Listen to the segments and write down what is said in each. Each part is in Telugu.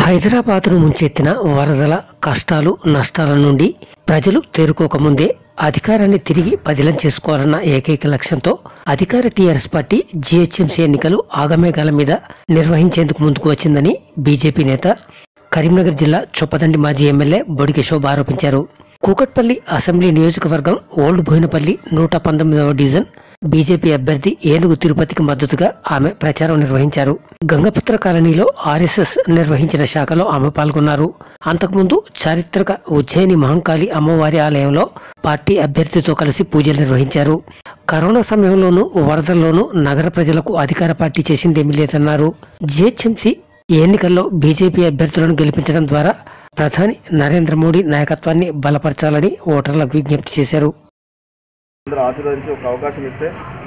హైదరాబాద్ను ముంచెత్తిన వరదల కష్టాలు నష్టాల నుండి ప్రజలు తేరుకోకముందే అధికారాన్ని తిరిగి బదిలం చేసుకోవాలన్న ఏకైక లక్ష్యంతో అధికార టీఆర్ఎస్ పార్టీ జీహెచ్ఎంసీ ఎన్నికలు ఆగమేఘాల మీద నిర్వహించేందుకు ముందుకు వచ్చిందని బీజేపీ నేత కరీంనగర్ జిల్లా చొప్పదండి మాజీ ఎమ్మెల్యే బొడికి శోభ ఆరోపించారు కూకట్పల్లి అసెంబ్లీ నియోజకవర్గం ఓల్డ్ బోయినపల్లి నూట పంతొమ్మిదవ డివిజన్ బీజేపీ అభ్యర్థి ఏనుగు తిరుపతికి మద్దతుగా ఆమె ప్రచారం నిర్వహించారు గంగపుత్ర కాలనీలో ఆర్ఎస్ఎస్ నిర్వహించిన శాఖలో ఆమె పాల్గొన్నారు అంతకుముందు చారిత్రక ఉజ్జయిని మహంకాళి అమ్మవారి ఆలయంలో పార్టీ అభ్యర్థితో కలిసి పూజలు నిర్వహించారు కరోనా సమయంలోనూ వరదల్లోనూ నగర ప్రజలకు అధికార పార్టీ చేసిందేమీ లేదన్నారు జిహెచ్ఎంసీ ఈ ఎన్నికల్లో బీజేపీ అభ్యర్థులను గెలిపించడం ద్వారా ప్రధాని నరేంద్ర మోడీ నాయకత్వాన్ని బలపరచాలని ఓటర్లకు విజ్ఞప్తి చేశారు అందరూ ఆశీర్వదించి ఒక అవకాశం ఇస్తే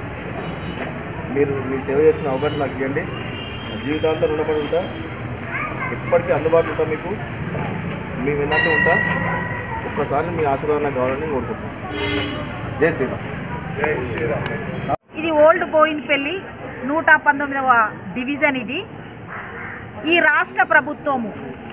మీరు మీ సేవ చేసిన అవకాశం నాకు ఇవ్వండి నా జీవితాంతం రుణపడి ఉంటా ఎప్పటికీ అందుబాటులో ఉంటా మీకు మీ విన్నట్టు ఉంటా ఒక్కసారి మీ ఆశీర్వాదం నాకు కావాలని కోరుకుంటున్నాను జై శ్రీరామ్ ఇది ఓల్డ్ బోయిన్పల్లి నూట పంతొమ్మిదవ డివిజన్ ఇది ఈ రాష్ట్ర ప్రభుత్వము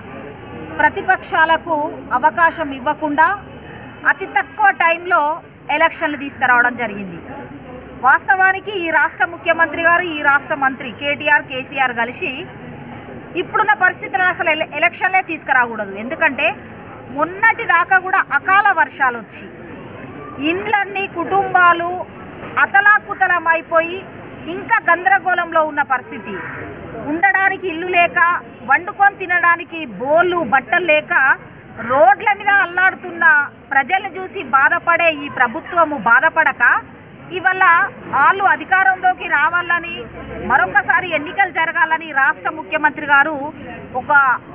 ప్రతిపక్షాలకు అవకాశం ఇవ్వకుండా అతి తక్కువ టైంలో ఎలక్షన్లు తీసుకురావడం జరిగింది వాస్తవానికి ఈ రాష్ట్ర ముఖ్యమంత్రి గారు ఈ రాష్ట్ర మంత్రి కేటీఆర్ కేసీఆర్ కలిసి ఇప్పుడున్న పరిస్థితులను అసలు ఎల- ఎలక్షన్లే తీసుకురాకూడదు ఎందుకంటే మొన్నటి దాకా కూడా అకాల వర్షాలు వచ్చి ఇండ్లన్నీ కుటుంబాలు అతలాకుతలం అయిపోయి ఇంకా గందరగోళంలో ఉన్న పరిస్థితి ఉండడానికి ఇల్లు లేక వండుకొని తినడానికి బోళ్ళు బట్టలు లేక రోడ్ల మీద అల్లాడుతున్న ప్రజలను చూసి బాధపడే ఈ ప్రభుత్వము బాధపడక ఇవల్ల వాళ్ళు అధికారంలోకి రావాలని మరొకసారి ఎన్నికలు జరగాలని రాష్ట్ర ముఖ్యమంత్రి గారు ఒక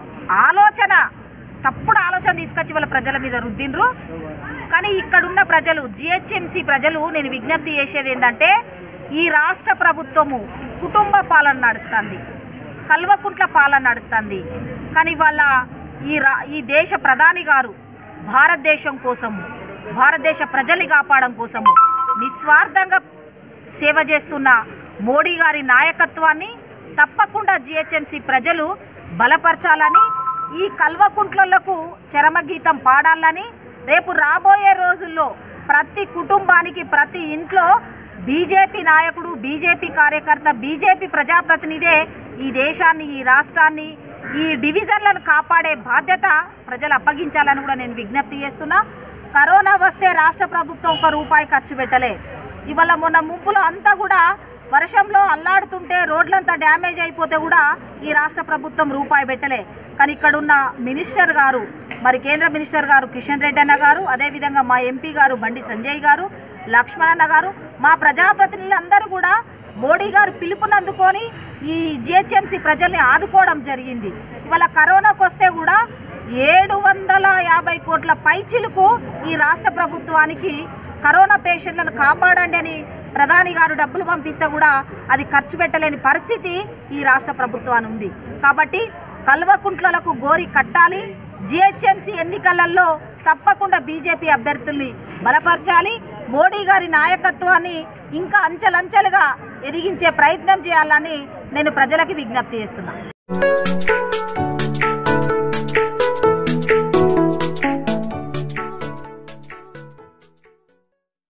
ఆలోచన తప్పుడు ఆలోచన తీసుకొచ్చి వాళ్ళ ప్రజల మీద రుద్దిండ్రు కానీ ఇక్కడున్న ప్రజలు జిహెచ్ఎంసి ప్రజలు నేను విజ్ఞప్తి చేసేది ఏంటంటే ఈ రాష్ట్ర ప్రభుత్వము కుటుంబ పాలన నడుస్తుంది కల్వకుంట్ల పాలన నడుస్తుంది కానీ వాళ్ళ ఈ రా ఈ దేశ ప్రధాని గారు భారతదేశం కోసము భారతదేశ ప్రజల్ని కాపాడడం కోసము నిస్వార్థంగా సేవ చేస్తున్న మోడీ గారి నాయకత్వాన్ని తప్పకుండా జిహెచ్ఎంసి ప్రజలు బలపరచాలని ఈ కల్వకుంట్లకు చరమగీతం పాడాలని రేపు రాబోయే రోజుల్లో ప్రతి కుటుంబానికి ప్రతి ఇంట్లో బీజేపీ నాయకుడు బీజేపీ కార్యకర్త బీజేపీ ప్రజాప్రతినిధే ఈ దేశాన్ని ఈ రాష్ట్రాన్ని ఈ డివిజన్లను కాపాడే బాధ్యత ప్రజలు అప్పగించాలని కూడా నేను విజ్ఞప్తి చేస్తున్నా కరోనా వస్తే రాష్ట్ర ప్రభుత్వం ఒక రూపాయి ఖర్చు పెట్టలే ఇవాళ మొన్న ముంపులో అంతా కూడా వర్షంలో అల్లాడుతుంటే రోడ్లంతా డ్యామేజ్ అయిపోతే కూడా ఈ రాష్ట్ర ప్రభుత్వం రూపాయి పెట్టలే కానీ ఇక్కడ ఉన్న మినిస్టర్ గారు మరి కేంద్ర మినిస్టర్ గారు కిషన్ రెడ్డి అన్న గారు అదేవిధంగా మా ఎంపీ గారు బండి సంజయ్ గారు లక్ష్మణ్ అన్న గారు మా ప్రజాప్రతినిధులందరూ కూడా మోడీ గారు పిలుపునందుకొని ఈ జిహెచ్ఎంసీ ప్రజల్ని ఆదుకోవడం జరిగింది ఇవాళ కరోనాకు వస్తే కూడా ఏడు వందల యాభై కోట్ల పైచిలకు ఈ రాష్ట్ర ప్రభుత్వానికి కరోనా పేషెంట్లను కాపాడండి అని ప్రధాని గారు డబ్బులు పంపిస్తే కూడా అది ఖర్చు పెట్టలేని పరిస్థితి ఈ రాష్ట్ర ప్రభుత్వాన్ని ఉంది కాబట్టి కల్వకుంట్లకు గోరి కట్టాలి జిహెచ్ఎంసీ ఎన్నికలలో తప్పకుండా బీజేపీ అభ్యర్థుల్ని బలపరచాలి మోడీ గారి నాయకత్వాన్ని ఇంకా అంచెలంచెలుగా ఎదిగించే ప్రయత్నం చేయాలని నేను ప్రజలకి విజ్ఞప్తి చేస్తున్నాను